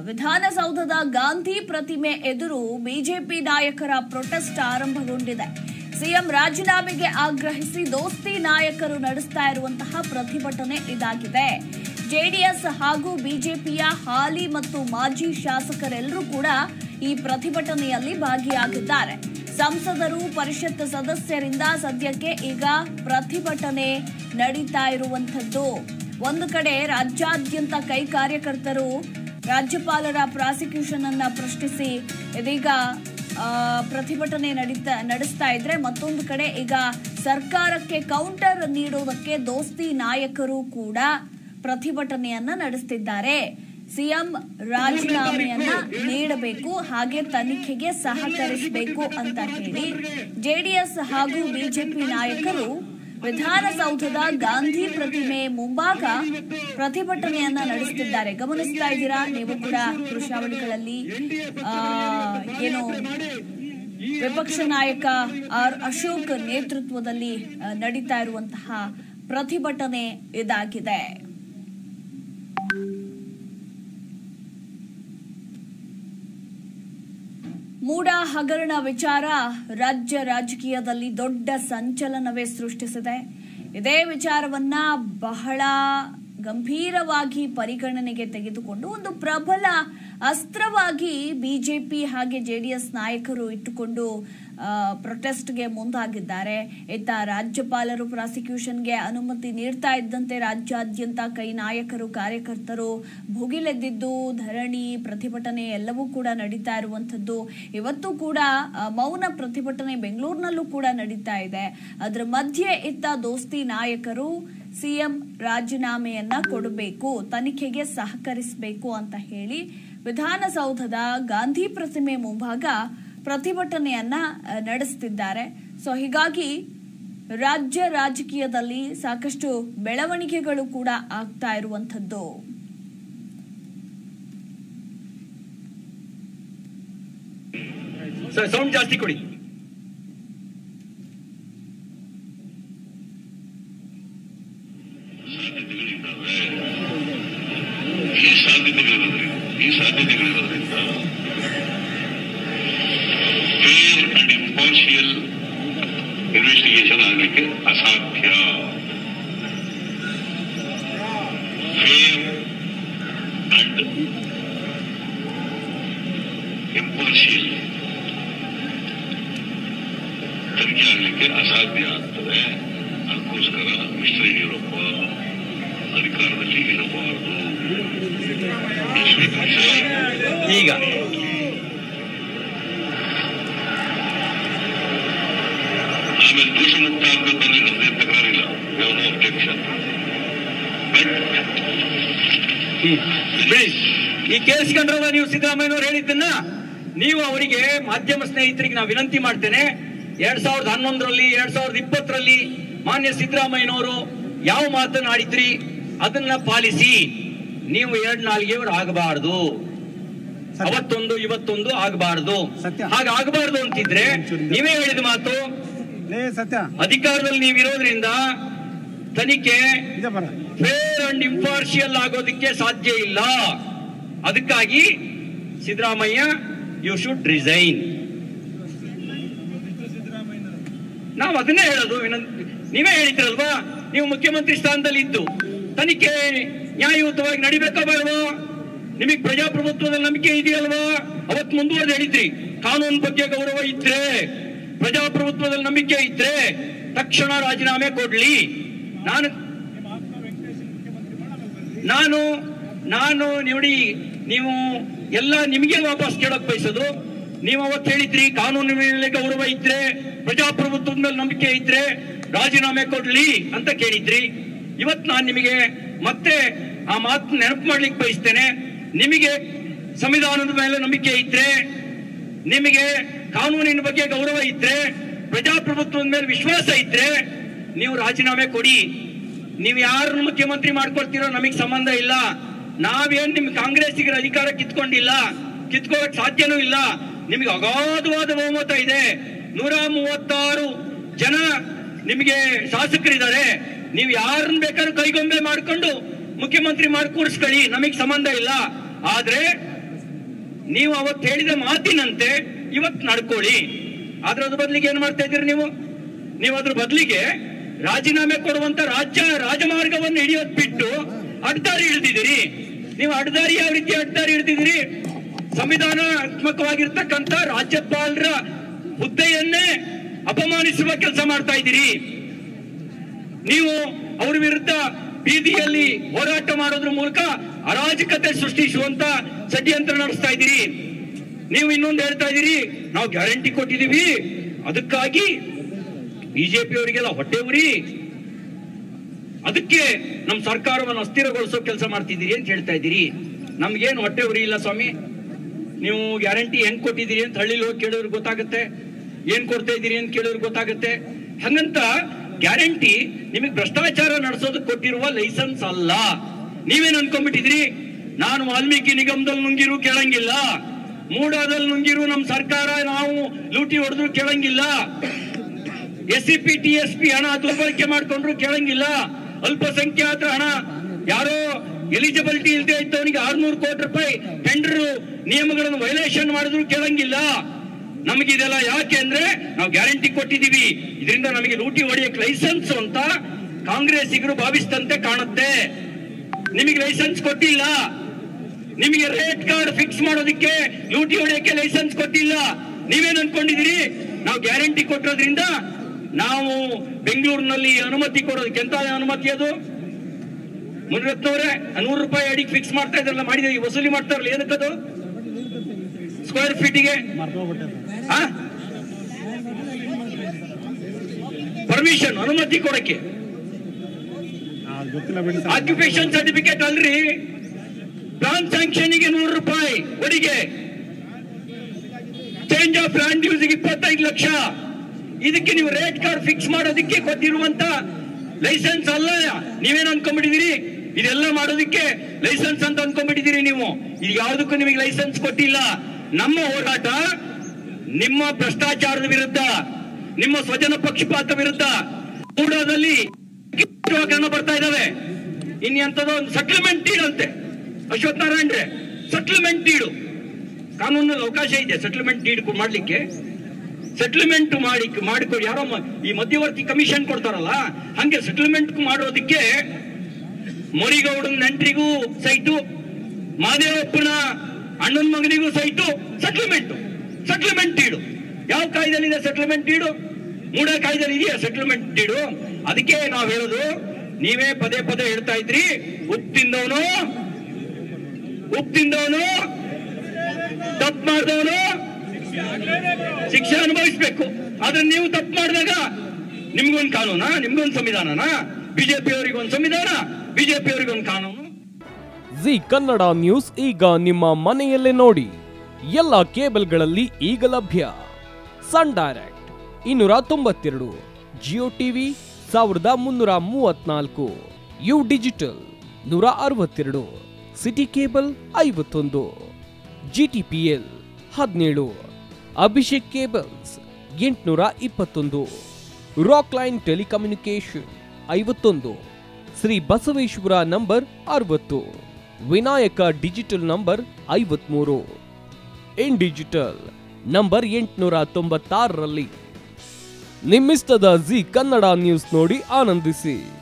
ವಿಧಾನಸೌಧದ ಗಾಂಧಿ ಪ್ರತಿಮೆ ಎದುರು ಬಿಜೆಪಿ ನಾಯಕರ ಪ್ರೊಟೆಸ್ಟ್ ಆರಂಭಗೊಂಡಿದೆ ಸಿಎಂ ರಾಜೀನಾಮೆಗೆ ಆಗ್ರಹಿಸಿ ದೋಸ್ತಿ ನಾಯಕರು ನಡೆಸ್ತಾ ಇರುವಂತಹ ಪ್ರತಿಭಟನೆ ಇದಾಗಿದೆ ಜೆಡಿಎಸ್ ಹಾಗೂ ಬಿಜೆಪಿಯ ಹಾಲಿ ಮತ್ತು ಮಾಜಿ ಶಾಸಕರೆಲ್ಲರೂ ಕೂಡ ಈ ಪ್ರತಿಭಟನೆಯಲ್ಲಿ ಭಾಗಿಯಾಗಿದ್ದಾರೆ ಸಂಸದರು ಪರಿಷತ್ ಸದಸ್ಯರಿಂದ ಸದ್ಯಕ್ಕೆ ಈಗ ಪ್ರತಿಭಟನೆ ನಡೀತಾ ಇರುವಂಥದ್ದು ಒಂದು ಕಡೆ ರಾಜ್ಯಾದ್ಯಂತ ಕೈ ಕಾರ್ಯಕರ್ತರು ರಾಜ್ಯಪಾಲರ ಪ್ರಾಸಿಕ್ಯೂಷನ್ ಅನ್ನ ಪ್ರಶ್ನಿಸಿ ಇದೀಗ ಆ, ಪ್ರತಿಭಟನೆ ನಡೀತಾ ನಡೆಸ್ತಾ ಇದ್ರೆ ಮತ್ತೊಂದು ಕಡೆ ಈಗ ಸರ್ಕಾರಕ್ಕೆ ಕೌಂಟರ್ ನೀಡುವುದಕ್ಕೆ ದೋಸ್ತಿ ನಾಯಕರು ಕೂಡ ಪ್ರತಿಭಟನೆಯನ್ನ ನಡೆಸ್ತಿದ್ದಾರೆ ಸಿಎಂ ರಾಜೀನಾಮೆಯನ್ನ ನೀಡಬೇಕು ಹಾಗೆ ತನಿಖೆಗೆ ಸಹಕರಿಸಬೇಕು ಅಂತ ಹೇಳಿ ಜೆಡಿಎಸ್ ಹಾಗೂ ಬಿಜೆಪಿ ನಾಯಕರು ವಿಧಾನಸೌಧದ ಗಾಂಧಿ ಪ್ರತಿಮೆ ಮುಂಭಾಗ ಪ್ರತಿಭಟನೆಯನ್ನ ನಡೆಸುತ್ತಿದ್ದಾರೆ ಗಮನಿಸ್ತಾ ಇದ್ದೀರಾ ನೀವು ಕೂಡ ದೃಶ್ಯಾವಳಿಗಳಲ್ಲಿ ಆ, ಏನು ವಿಪಕ್ಷ ನಾಯಕ ಆರ್ ಅಶೋಕ್ ನೇತೃತ್ವದಲ್ಲಿ ಆ, ನಡೀತಾ ಇರುವಂತಹ ಪ್ರತಿಭಟನೆ ಇದಾಗಿದೆ ಮೂಡ ಹಗರಣ ವಿಚಾರ ರಾಜ್ಯ ರಾಜಕೀಯದಲ್ಲಿ ದೊಡ್ಡ ಸಂಚಲನವೇ ಸೃಷ್ಟಿಸಿದೆ ಇದೇ ವಿಚಾರವನ್ನ ಬಹಳ ಗಂಭೀರವಾಗಿ ಪರಿಗಣನೆಗೆ ತೆಗೆದುಕೊಂಡು ಒಂದು ಪ್ರಬಲ ಅಸ್ತ್ರವಾಗಿ ಬಿಜೆಪಿ ಹಾಗೆ ಜೆಡಿಎಸ್ ನಾಯಕರು ಇಟ್ಟುಕೊಂಡು ಆ, ಪ್ರೊಟೆಸ್ಟ್ಗೆ ಮುಂದಾಗಿದ್ದಾರೆ ಇತ್ತ ರಾಜ್ಯಪಾಲರು ಪ್ರಾಸಿಕ್ಯೂಷನ್ಗೆ ಅನುಮತಿ ನೀಡ್ತಾ ಇದ್ದಂತೆ ರಾಜ್ಯಾದ್ಯಂತ ಕೈ ನಾಯಕರು ಕಾರ್ಯಕರ್ತರು ಭುಗಿಲೆದ್ದಿದ್ದು ಧರಣಿ ಪ್ರತಿಭಟನೆ ಎಲ್ಲವೂ ಕೂಡ ನಡೀತಾ ಇರುವಂಥದ್ದು ಇವತ್ತು ಕೂಡ ಆ, ಮೌನ ಪ್ರತಿಭಟನೆ ಬೆಂಗಳೂರಿನಲ್ಲೂ ಕೂಡ ನಡೀತಾ ಇದೆ ಅದರ ಮಧ್ಯೆ ಇತ್ತ ದೋಸ್ತಿ ನಾಯಕರು ಸಿಎಂ ರಾಜೀನಾಮೆಯನ್ನ ಕೊಡಬೇಕು ತನಿಖೆಗೆ ಸಹಕರಿಸಬೇಕು ಅಂತ ಹೇಳಿ ವಿಧಾನಸೌಧದ ಗಾಂಧಿ ಪ್ರತಿಮೆ ಮುಂಭಾಗ ಪ್ರತಿಭಟನೆಯನ್ನ ಆ, ನಡೆಸ್ತಿದ್ದಾರೆ ಸೊ ಹೀಗಾಗಿ ರಾಜ್ಯ ರಾಜಕೀಯದಲ್ಲಿ ಸಾಕಷ್ಟು ಬೆಳವಣಿಗೆಗಳು ಕೂಡ ಆಗ್ತಾ ಇರುವಂಥದ್ದು ಸರ್ ಸೌಂಡ್ ಜಾಸ್ತಿ ಕೊಡಿ ಈ ಸಾಧ್ಯತೆಗಳಿರೋದ್ರಿಂದ ಈ ಸಾಧ್ಯತೆಗಳಿರೋದ್ರಿಂದ ಫೇರ್ ಅಂಡ್ ಇಂಪಾರ್ಷಿಯಲ್ ಇನ್ವೆಸ್ಟಿಗೇಷನ್ ಆಗಲಿಕ್ಕೆ ಅಸಾಧ್ಯ ಫೇರ್ ಅಂಡ್ ಇಂಪಾರ್ಷಿಯಲ್ ತನಿಖೆ ಆಗಲಿಕ್ಕೆ ಅಸಾಧ್ಯ ಆಗ್ತದೆ ಅದಕ್ಕೋಸ್ಕರ ಮಿಸ್ಟರ್ ಯಡಿಯೂರಪ್ಪ ಅಧಿಕಾರದಲ್ಲಿ ಇರಬಾರದು ಈಗ ಆಮೇಲೆ ದೋಷ ಮುಕ್ತ ಆಗಬೇಕಂದ್ರೆ ನಮ್ಮದೇ ತಕರಾರಿಲ್ಲ ನೋ ಅಬ್ಜೆಕ್ಷನ್ ಪ್ಲೀಸ್ ಈ ಕೇಳಿಸ್ಕೊಂಡ್ರಲ್ಲ ನೀವು ಸಿದ್ದರಾಮಯ್ಯನವ್ರು ಹೇಳಿದ್ದನ್ನ ನೀವು ಅವರಿಗೆ ಮಾಧ್ಯಮ ಸ್ನೇಹಿತರಿಗೆ ನಾವು ವಿನಂತಿ ಮಾಡ್ತೇನೆ ಎರಡ್ ಸಾವಿರದ ಹನ್ನೊಂದರಲ್ಲಿ ಎರಡ್ ಸಾವಿರದ ಇಪ್ಪತ್ತರಲ್ಲಿ ಮಾನ್ಯ ಸಿದ್ದರಾಮಯ್ಯನವರು ಯಾವ ಮಾತನಾಡಿದ್ರಿ ಅದನ್ನ ಪಾಲಿಸಿ ನೀವು ಎರಡ್ ನಾಲ್ಗೆಯವರು ಆಗಬಾರದು ಸತ್ಯ. ಅವತ್ತೊಂದು ಇವತ್ತೊಂದು ಆಗಬಾರದು ಸತ್ಯ. ಹಾಗಾಗಬಾರದು ಅಂತಿದ್ರೆ ನೀವೇ ಹೇಳಿದ ಮಾತು ಲೇ ಸತ್ಯ ಅಧಿಕಾರದಲ್ಲಿ ನೀವು ಇರೋದ್ರಿಂದ ತನಿಖೆ ಇದೆ ಬರ ಫೇರ್ ಅಂಡ್ ಇಂಪಾರ್ಷಿಯಲ್ ಆಗೋದಕ್ಕೆ ಸಾಧ್ಯ ಇಲ್ಲ ಅದಕ್ಕಾಗಿ ಸಿದ್ದರಾಮಯ್ಯ ಯು ಶುಡ್ ರಿಸೈನ್ ನಾವು ಅದನ್ನೇ ಹೇಳೋದು ವಿನಂತಿ ನೀವೇ ಹೇಳಿದ್ರಲ್ವಾ ನೀವು ಮುಖ್ಯಮಂತ್ರಿ ಸ್ಥಾನದಲ್ಲಿ ಇದ್ದು ತನಿಖೆ ನ್ಯಾಯಯುತವಾಗಿ ನಡಿಬೇಕಾ ಬೇಡವಾ ನಿಮಗೆ ಪ್ರಜಾಪ್ರಭುತ್ವದಲ್ಲಿ ನಂಬಿಕೆ ಇದೆಯಲ್ವಾ ಅವತ್ ಮುಂದುವರೆದು ಹೇಳಿದ್ರಿ ಕಾನೂನು ಬಗ್ಗೆ ಗೌರವ ಇದ್ರೆ ಪ್ರಜಾಪ್ರಭುತ್ವದಲ್ಲಿ ನಂಬಿಕೆ ಇದ್ರೆ ತಕ್ಷಣ ರಾಜೀನಾಮೆ ಕೊಡ್ಲಿ ನಾನು ನಾನು ನಾನು ನೋಡಿ ನೀವು ಎಲ್ಲ ನಿಮಗೆ ವಾಪಸ್ ಕೇಳಕ್ ಬಯಸೋದು ನೀವು ಅವತ್ತು ಹೇಳಿದ್ರಿ ಕಾನೂನಿನ ಮೇಲೆ ಗೌರವ ಇದ್ರೆ ಪ್ರಜಾಪ್ರಭುತ್ವದ ಮೇಲೆ ನಂಬಿಕೆ ಇದ್ರೆ ರಾಜೀನಾಮೆ ಕೊಡ್ಲಿ ಅಂತ ಕೇಳಿದ್ರಿ ಇವತ್ತು ನಾನು ನಿಮಗೆ ಮತ್ತೆ ಆ ಮಾತು ನೆನಪು ಮಾಡ್ಲಿಕ್ಕೆ ಬಯಸ್ತೇನೆ ನಿಮಗೆ ಸಂವಿಧಾನದ ಮೇಲೆ ನಂಬಿಕೆ ಇದ್ರೆ ನಿಮಗೆ ಕಾನೂನಿನ ಬಗ್ಗೆ ಗೌರವ ಇದ್ರೆ ಪ್ರಜಾಪ್ರಭುತ್ವದ ಮೇಲೆ ವಿಶ್ವಾಸ ಇದ್ರೆ ನೀವು ರಾಜೀನಾಮೆ ಕೊಡಿ ನೀವು ಯಾರನ್ನು ಮುಖ್ಯಮಂತ್ರಿ ಮಾಡ್ಕೊಳ್ತೀರೋ ನಮಗೆ ಸಂಬಂಧ ಇಲ್ಲ ನಾವೇನ್ ನಿಮ್ ಕಾಂಗ್ರೆಸ್ಸಿಗರ ಅಧಿಕಾರ ಕಿತ್ಕೊಂಡಿಲ್ಲ ಕಿತ್ಕೊಳ್ಳಕ್ ಸಾಧ್ಯನೂ ಇಲ್ಲ ನಿಮಗೆ ಅಗಾಧವಾದ ಬಹುಮತ ಇದೆ ನೂರ ಮೂವತ್ತಾರು ಜನ ನಿಮಗೆ ಶಾಸಕರಿದ್ದಾರೆ ನೀವು ಯಾರನ್ನ ಬೇಕಾದ್ರೂ ಕೈಗೊಂಬೆ ಮಾಡ್ಕೊಂಡು ಮುಖ್ಯಮಂತ್ರಿ ಮಾಡಿ ಕೂರಿಸ್ಕೊಳ್ಳಿ ನಮಗೆ ಸಂಬಂಧ ಇಲ್ಲ ಆದ್ರೆ ನೀವು ಅವತ್ತು ಹೇಳಿದ ಮಾತಿನಂತೆ ಇವತ್ತು ನಡ್ಕೊಳ್ಳಿ ಆದ್ರೆ ಅದ್ರ ಬದಲಿಗೆ ಏನ್ ಮಾಡ್ತಾ ಇದ್ದೀರಿ ನೀವು ನೀವು ಅದ್ರ ಬದಲಿಗೆ ರಾಜೀನಾಮೆ ಕೊಡುವಂತ ರಾಜ್ಯ ರಾಜಮಾರ್ಗವನ್ನು ಹಿಡಿಯೋದ್ ಬಿಟ್ಟು ಅಡ್ಡದಾರಿ ಹಿಡಿದಿದ್ದೀರಿ ನೀವು ಅಡ್ಡದಾರಿ ಯಾವ ರೀತಿ ಅಡ್ಡದಾರಿ ಹಿಡಿದಿದ್ದೀರಿ ಸಂವಿಧಾನಾತ್ಮಕವಾಗಿರ್ತಕ್ಕಂಥ ರಾಜ್ಯಪಾಲರ ಹುದ್ದೆಯನ್ನೇ ಅಪಮಾನಿಸುವ ಕೆಲಸ ಮಾಡ್ತಾ ಇದ್ದೀರಿ ನೀವು ಅವ್ರ ವಿರುದ್ಧ ಬೀದಿಯಲ್ಲಿ ಹೋರಾಟ ಮಾಡೋದ್ರ ಮೂಲಕ ಅರಾಜಕತೆ ಸೃಷ್ಟಿಸುವಂತ ಷಡ್ಯಂತ್ರ ನಡೆಸ್ತಾ ಇದ್ದೀರಿ ನೀವು ಇನ್ನೊಂದು ಹೇಳ್ತಾ ಇದ್ದೀರಿ ನಾವು ಗ್ಯಾರಂಟಿ ಕೊಟ್ಟಿದೀವಿ ಅದಕ್ಕಾಗಿ ಬಿಜೆಪಿ ಅವರಿಗೆಲ್ಲ ಹೊಟ್ಟೆ ಉರಿ ಅದಕ್ಕೆ ನಮ್ಮ ಸರ್ಕಾರವನ್ನು ಅಸ್ಥಿರಗೊಳಿಸೋ ಕೆಲಸ ಮಾಡ್ತಿದ್ದೀರಿ ಅಂತ ಹೇಳ್ತಾ ಇದ್ದೀರಿ ನಮ್ಗೇನು ಹೊಟ್ಟೆ ಉರಿ ಇಲ್ಲ ಸ್ವಾಮಿ ನೀವು ಗ್ಯಾರಂಟಿ ಹೆಂಗ್ ಕೊಟ್ಟಿದ್ದೀರಿ ಅಂತ ಹಳ್ಳಿಲಿ ಹೋಗಿ ಕೇಳಿದ್ರೆ ಗೊತ್ತಾಗುತ್ತೆ ಏನ್ ಕೊಡ್ತಾ ಇದ್ದೀರಿ ಅಂತ ಕೇಳಿದ್ರೆ ಗೊತ್ತಾಗುತ್ತೆ ಹಂಗಂತ ಗ್ಯಾರಂಟಿ ನಿಮಗೆ ಭ್ರಷ್ಟಾಚಾರ ನಡೆಸೋದಕ್ಕೆ ಕೊಟ್ಟಿರುವ ಲೈಸೆನ್ಸ್ ಅಲ್ಲ ನೀವೇನ್ ಅನ್ಕೊಂಡ್ಬಿಟ್ಟಿದ್ರಿ ನಾನು ವಾಲ್ಮೀಕಿ ನಿಗಮದಲ್ಲಿ ನುಂಗಿರು ಕೇಳಂಗಿಲ್ಲ ಮೂಡಾದಲ್ಲಿ ನುಂಗಿರು ನಮ್ಮ ಸರ್ಕಾರ ನಾವು ಲೂಟಿ ಹೊಡೆದ್ರು ಕೇಳಂಗಿಲ್ಲ S C P T S P ಹಣ ದುರ್ಬಳಕೆ ಮಾಡ್ಕೊಂಡ್ರು ಕೇಳಂಗಿಲ್ಲ ಅಲ್ಪಸಂಖ್ಯಾತರ ಹಣ ಯಾರೋ ಎಲಿಜಿಬಿಲಿಟಿ ಇಲ್ಲದೆ ಇದ್ದವನಿಗೆ ಆರ್ನೂರು ಕೋಟಿ ರೂಪಾಯಿ ಟೆಂಡರ್ ನಿಯಮಗಳನ್ನು ವೈಲೇಷನ್ ಮಾಡಿದ್ರು ಕೇಳಂಗಿಲ್ಲ ನಮಗಿದೆಲ್ಲ ಯಾಕೆ ಅಂದ್ರೆ ನಾವು ಗ್ಯಾರಂಟಿ ಕೊಟ್ಟಿದೀವಿ ಇದರಿಂದ ನಮಗೆ ಲೂಟಿ ಹೊಡೆಯಕ್ಕೆ ಲೈಸೆನ್ಸ್ ಅಂತ ಕಾಂಗ್ರೆಸ್ಸಿಗರು ಭಾವಿಸಿದಂತೆ ಕಾಣುತ್ತೆ ನಿಮಗೆ ಲೈಸೆನ್ಸ್ ಕೊಟ್ಟಿಲ್ಲ ನಿಮಗೆ ರೇಟ್ ಕಾರ್ಡ್ ಫಿಕ್ಸ್ ಮಾಡೋದಕ್ಕೆ ಲೂಟಿ ಹೊಡೆಯಕ್ಕೆ ಲೈಸೆನ್ಸ್ ಕೊಟ್ಟಿಲ್ಲ ನೀವೇನ್ ಅನ್ಕೊಂಡಿದ್ದೀರಿ ನಾವು ಗ್ಯಾರಂಟಿ ಕೊಟ್ಟಿರೋದ್ರಿಂದ ನಾವು ಬೆಂಗಳೂರಿನಲ್ಲಿ ಅನುಮತಿ ಕೊಡೋದಕ್ಕೆ ಎಂತ ಅನುಮತಿ ಅದು ಮುನಿರತ್ನವ್ರೆ ನೂರು ರೂಪಾಯಿ ಅಡಿಗೆ ಫಿಕ್ಸ್ ಮಾಡ್ತಾ ಇದ್ರಲ್ಲ ಮಾಡಿದ ಈ ವಸೂಲಿ ಮಾಡ್ತಾರಲ್ಲ ಏನಕ್ಕದು ಸ್ಕ್ವೇರ್ ಫೀಟಿಗೆ ಪರ್ಮಿಷನ್ ಅನುಮತಿ ಕೊಡಕ್ಕೆ ಗೊತ್ತಿಲ್ಲ ಬಿಡಿ ಸರ್ ಆಕ್ಯುಪೇಷನ್ ಸರ್ಟಿಫಿಕೇಟ್ ಅಲ್ರಿ ಪ್ಲಾನ್ ಸ್ಯಾಂಕ್ಷನ್ ಗೆ ನೂರು ರೂಪಾಯಿ ಒಡಿಗೆ ಚೇಂಜ್ ಆಫ್ ಲ್ಯಾಂಡ್ ಯೂಸ್ ಇಪ್ಪತ್ತೈದು ಲಕ್ಷ ಇದಕ್ಕೆ ನೀವು ರೇಟ್ ಕಾರ್ಡ್ ಫಿಕ್ಸ್ ಮಾಡೋದಕ್ಕೆ ಕೊಟ್ಟಿರುವಂತ ಲೈಸೆನ್ಸ್ ಅಲ್ಲ ನೀವೇನ್ ಅನ್ಕೊಂಡ್ಬಿಟ್ಟಿದ್ದೀರಿ ಇದೆಲ್ಲ ಮಾಡೋದಕ್ಕೆ ಲೈಸೆನ್ಸ್ ಅಂತ ಅನ್ಕೊಂಡ್ಬಿಟ್ಟಿದ್ದೀರಿ ನೀವು ಇದು ಯಾವುದಕ್ಕೂ ನಿಮಗೆ ಲೈಸೆನ್ಸ್ ಕೊಟ್ಟಿಲ್ಲ ನಮ್ಮ ಹೋರಾಟ ನಿಮ್ಮ ಭ್ರಷ್ಟಾಚಾರದ ವಿರುದ್ಧ ನಿಮ್ಮ ಸ್ವಜನ ಪಕ್ಷಪಾತ ವಿರುದ್ಧ ಕೂಡದಲ್ಲಿ ಹಗರಣ ಬರ್ತಾ ಇದಾವೆ ಇನ್ನೆಂತದೋ ಒಂದು ಸೆಟ್ಲ್ಮೆಂಟ್ ಡೀಡ್ ಅಶ್ವಥ್ ನಾರಾಯಣ್ರೆ ಸೆಟ್ಲ್ಮೆಂಟ್ ಡೀಡು ಕಾನೂನಲ್ಲಿ ಅವಕಾಶ ಇದೆ ಸೆಟ್ಲ್ಮೆಂಟ್ ಡೀಡ್ ಮಾಡ್ಲಿಕ್ಕೆ ಸೆಟ್ಲ್ಮೆಂಟ್ ಮಾಡಿ ಮಾಡಿಕೊಡಿ ಯಾರೋ ಮ- ಈ ಮಧ್ಯವರ್ತಿ ಕಮಿಷನ್ ಕೊಡ್ತಾರಲ್ಲ ಹಂಗೆ ಸೆಟ್ಲ್ಮೆಂಟ್ ಮಾಡೋದಕ್ಕೆ ಮೊರಿಗೌಡನ ನೆಂಟ್ರಿಗೂ ಸೈಟು ಮಾದೇವಪ್ಪನ ಅಣ್ಣನ ಮಗನಿಗೂ ಸೈಟು ಸೆಟ್ಲ್ಮೆಂಟ್ ಸೆಟ್ಲ್ಮೆಂಟ್ ಡೀಡು ಯಾವ ಕಾಯ್ದೆಯಲ್ಲಿ ಇದೆ ಸೆಟ್ಲ್ಮೆಂಟ್ ಡೀಡು ಮೂಡ ಕಾಯ್ದೆಯಲ್ಲಿ ಇದೆಯಾ ಸೆಟ್ಲ್ಮೆಂಟ್ ಡೀಡು ಅದಕ್ಕೆ ನಾವ್ ಹೇಳೋದು ನೀವೇ ಪದೇ ಪದೇ ಹೇಳ್ತಾ ಇದ್ರಿ ಉಪ್ಪು ತಿಂದವನು ಉಪ್ಪು ತಿಂದವನು ತಪ್ಪು ಮಾಡಿದವನು ಶಿಕ್ಷೆ ಅನುಭವಿಸ್ಬೇಕು ಆದ್ರೆ ನೀವು ತಪ್ಪು ಮಾಡಿದಾಗ ನಿಮ್ಗೊಂದು ಕಾನೂನಾ ನಿಮ್ಗೊಂದು ಸಂವಿಧಾನನಾ ಬಿಜೆಪಿ ಅವರಿಗೆ ಒಂದು ಸಂವಿಧಾನ ಬಿಜೆಪಿ ಅವರಿಗೆ ಒಂದು ಕಾನೂನು ಜಿ ಕನ್ನಡ ನ್ಯೂಸ್ ಈಗ ನಿಮ್ಮ ಮನೆಯಲ್ಲೇ ನೋಡಿ ಎಲ್ಲ ಕೇಬಲ್ಗಳಲ್ಲಿ ಈಗ ಲಭ್ಯ ಸನ್ ಡೈರೆಕ್ಟ್ ಇನ್ನೂರ ತೊಂಬತ್ತೆರಡು ಜಿಯೋ ಟಿವಿ ಸಾವಿರದ ಮುನ್ನೂರ ಮೂವತ್ನಾಲ್ಕು ಯು ಡಿಜಿಟಲ್ ನೂರ ಅರವತ್ತೆರಡು ಸಿಟಿ ಕೇಬಲ್ ಐವತ್ತೊಂದು ಜಿಟಿಪಿಎಲ್ ಹದಿನೇಳು ಅಭಿಷೇಕ್ ಕೇಬಲ್ಸ್ ಎಂಟುನೂರ ಇಪ್ಪತ್ತೊಂದು ರಾಕ್ ಲೈನ್ ಟೆಲಿಕಮ್ಯುನಿಕೇಶನ್ ಐವತ್ತೊಂದು ಶ್ರೀ ಬಸವೇಶ್ವರ ನಂಬರ್ ಅರವತ್ತು ವಿನಾಯಕ ಡಿಜಿಟಲ್ ನಂಬರ್ ಐವತ್ಮೂರು ಇನ್ ಡಿಜಿಟಲ್ ನಂಬರ್ ಎಂಟುನೂರ ತೊಂಬತ್ತಾರರಲ್ಲಿ ನಿಮ್ಮಿಸ್ತದ ಜಿ ಕನ್ನಡ ನ್ಯೂಸ್ ನೋಡಿ ಆನಂದಿಸಿ